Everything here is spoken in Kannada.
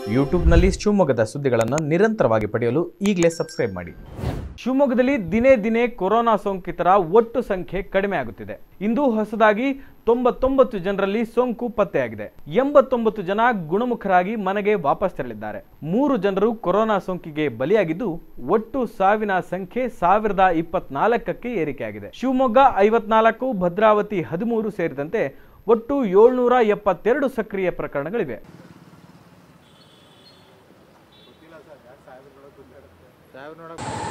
ಯೂಟ್ಯೂಬ್ನಲ್ಲಿ ಶಿವಮೊಗ್ಗದ ಸುದ್ದಿಗಳನ್ನು ನಿರಂತರವಾಗಿ ಪಡೆಯಲು ಈಗಲೇ ಸಬ್ಸ್ಕ್ರೈಬ್ ಮಾಡಿ ಶಿವಮೊಗ್ಗದಲ್ಲಿ ದಿನೇ ದಿನೇ ಕೊರೋನಾ ಸೋಂಕಿತರ ಒಟ್ಟು ಸಂಖ್ಯೆ ಕಡಿಮೆ ಆಗುತ್ತಿದೆ ಇಂದು ಹೊಸದಾಗಿ ತೊಂಬತ್ತೊಂಬತ್ತು ಜನರಲ್ಲಿ ಸೋಂಕು ಪತ್ತೆಯಾಗಿದೆ ಎಂಬತ್ತೊಂಬತ್ತು ಜನ ಗುಣಮುಖರಾಗಿ ಮನೆಗೆ ವಾಪಸ್ ತೆರಳಿದ್ದಾರೆ ಮೂರು ಜನರು ಕೊರೋನಾ ಸೋಂಕಿಗೆ ಬಲಿಯಾಗಿದ್ದು ಒಟ್ಟು ಸಾವಿನ ಸಂಖ್ಯೆ ಸಾವಿರದ ಇಪ್ಪತ್ನಾಲ್ಕಕ್ಕೆ ಏರಿಕೆಯಾಗಿದೆ ಶಿವಮೊಗ್ಗ ಐವತ್ನಾಲ್ಕು ಭದ್ರಾವತಿ ಹದಿಮೂರು ಸೇರಿದಂತೆ ಒಟ್ಟು ಏಳ್ನೂರ ಎಪ್ಪತ್ತೆರಡು ಸಕ್ರಿಯ ಪ್ರಕರಣಗಳಿವೆ ಸಾಹೇಬ್ರು ನೋಡಕ್